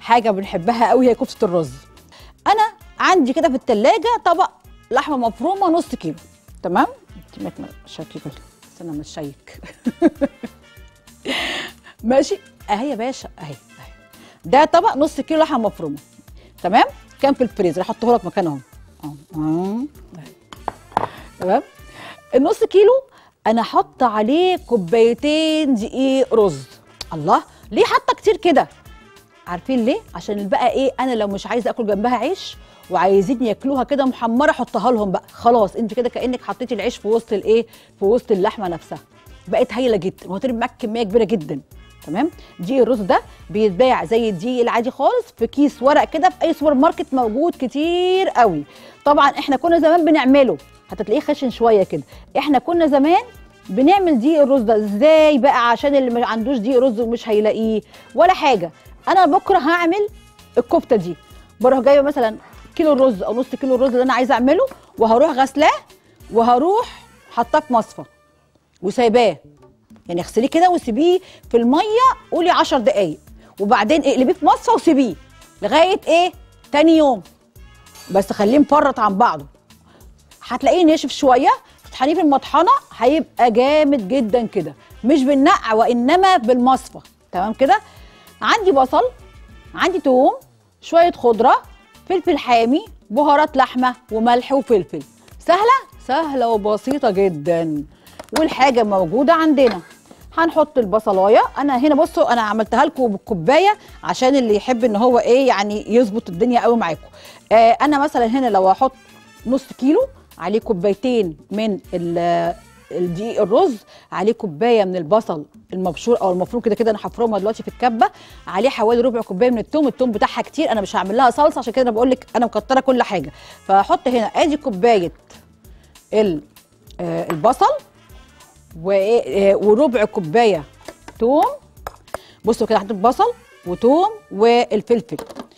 حاجه بنحبها قوي هي كفته الرز انا عندي كده في التلاجة طبق لحمه مفرومه نص كيلو تمام انت ما شاكي كده استنى ما تشيك ماشي اهي يا باشا اهي اهي ده طبق نص كيلو لحمه مفرومه تمام كان في الفريزر احطه لك مكانهم اهو أهو. تمام النص كيلو انا احط عليه كوبايتين دقيق رز الله ليه حاطه كتير كده عارفين ليه عشان بقى ايه انا لو مش عايزه اكل جنبها عيش وعايزين ياكلوها كده محمره حطها لهم بقى خلاص انت كده كانك حطيتي العيش في وسط الايه في وسط اللحمه نفسها بقت هايله جدا وهترمي معاك كميه كبيره جدا تمام دقيق الرز ده بيتباع زي الدقيق العادي خالص في كيس ورق كده في اي سوبر ماركت موجود كتير قوي طبعا احنا كنا زمان بنعمله هتلاقيه خشن شويه كده احنا كنا زمان بنعمل دقيق الرز ده ازاي بقى عشان اللي ما عندوش دقيق رز ومش هيلاقيه ولا حاجه انا بكره هعمل الكفته دي بروح جايبه مثلا كيلو الرز او نص كيلو الرز اللي انا عايزه اعمله وهروح غسلاه وهروح حاطاه في مصفى وسايباه يعني اغسليه كده وسيبيه في الميه قولي 10 دقايق وبعدين اقلبيه في مصفى وسيبيه لغايه ايه تاني يوم بس خليه مفرط عن بعضه هتلاقيه ناشف شويه تطحنيه في المطحنه هيبقى جامد جدا كده مش بالنقع وانما بالمصفى تمام كده عندي بصل عندي توم شويه خضره فلفل حامي بهارات لحمه وملح وفلفل سهله سهله وبسيطه جدا والحاجه موجوده عندنا هنحط البصلايه انا هنا بصوا انا عملتها لكم بالكوبايه عشان اللي يحب ان هو ايه يعني يظبط الدنيا قوي معاكم آه انا مثلا هنا لو احط نص كيلو عليه كوبايتين من ال- الدقيق الرز عليه كوبايه من البصل المبشور او المفروم كده كده انا هفرمها دلوقتي في الكبه عليه حوالي ربع كوبايه من الثوم الثوم بتاعها كتير انا مش هعمل لها صلصه عشان كده انا بقول لك انا مكتره كل حاجه فهحط هنا ادي كوبايه ال- آه، البصل وإيه- آه، وربع كوبايه توم بصوا كده حطيت بصل وتوم والفلفل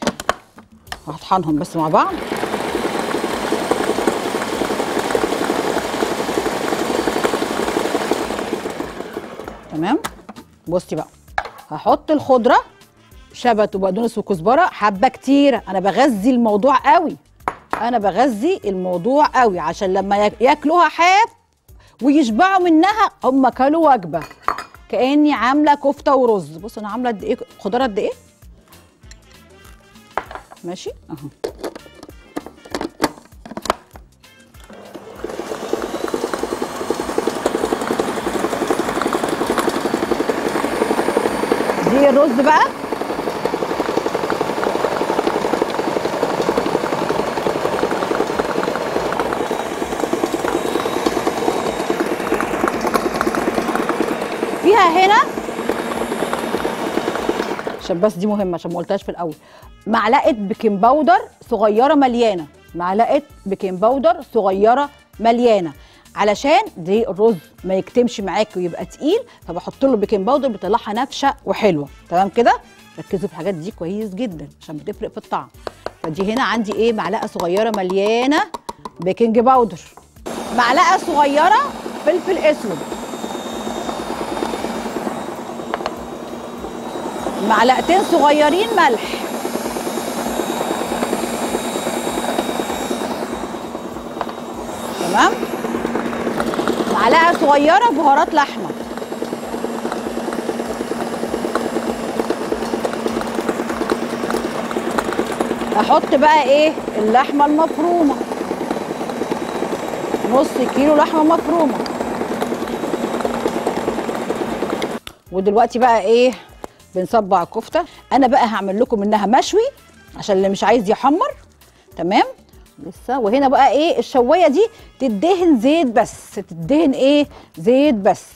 هطحنهم بس مع بعض تمام بصي بقى هحط الخضره شبت وبقدونس وكزبره حبه كتيره انا بغذي الموضوع قوي انا بغذي الموضوع قوي عشان لما ياك- ياكلوها حاف ويشبعوا منها هم كلوا وجبه كاني عامله كفته ورز بصوا انا عامله قد ايه خضار قد ايه ماشي اهو دي الرز بقى فيها هنا عشان بس دي مهمه عشان ما قلتهاش في الاول معلقه بيكنج باودر صغيره مليانه معلقه بيكنج باودر صغيره مليانه علشان دي الرز ما يكتمش معاك ويبقى تقيل فبحط له بيكنج باودر بيطلعها نافشه وحلوه تمام كده ركزوا في الحاجات دي كويس جدا عشان بتفرق في الطعم فدي هنا عندي ايه معلقه صغيره مليانه بيكنج باودر معلقه صغيره فلفل اسود معلقتين صغيرين ملح تمام معلقه صغيره بهارات لحمه احط بقى ايه اللحمه المفرومه نص كيلو لحمه مفرومه ودلوقتي بقى ايه بنصبع الكفته انا بقى هعمل لكم منها مشوي عشان اللي مش عايز يحمر تمام لسه وهنا بقى ايه الشوايه دي تدهن زيت بس تدهن ايه زيت بس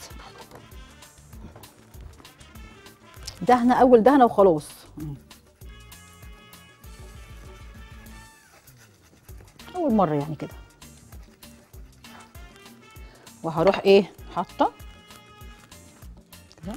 دهنه اول دهنه وخلاص اول مره يعني كده وهروح ايه حاطه كده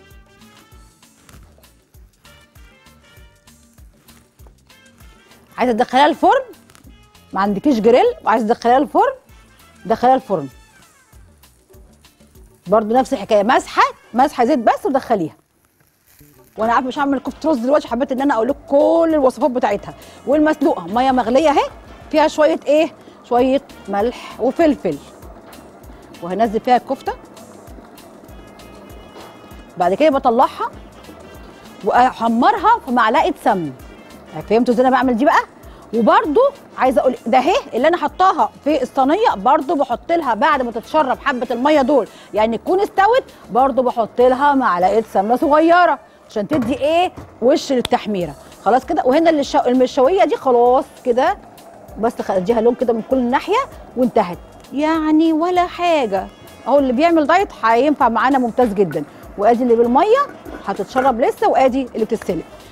عايزه تدخليها الفرن ما عندكيش جريل وعايزه تدخليها الفرن دخليها الفرن برضو نفس الحكايه مسحه مسحه زيت بس ودخليها وانا عارفه مش هعمل كفته رز دلوقتي حبيت ان انا اقول لكم كل الوصفات بتاعتها والمسلوقه ميه مغليه اهي فيها شويه ايه شويه ملح وفلفل وهنزل فيها الكفته بعد كده بطلعها واحمرها في معلقه سمن فهمتوا ازاي انا بعمل دي بقى وبرده عايزه اقول ده اهي اللي انا حطاها في الصينيه برده بحط لها بعد ما تتشرب حبه الميه دول يعني تكون استوت برده بحط لها معلقه سمنه صغيره عشان تدي ايه وش للتحميره خلاص كده وهنا اللي الشو... المشويه دي خلاص كده بس خ- اديها لون كده من كل ناحيه وانتهت يعني ولا حاجه اهو اللي بيعمل دايت هينفع معانا ممتاز جدا وادي اللي بالميه هتتشرب لسه وادي اللي بتتسلق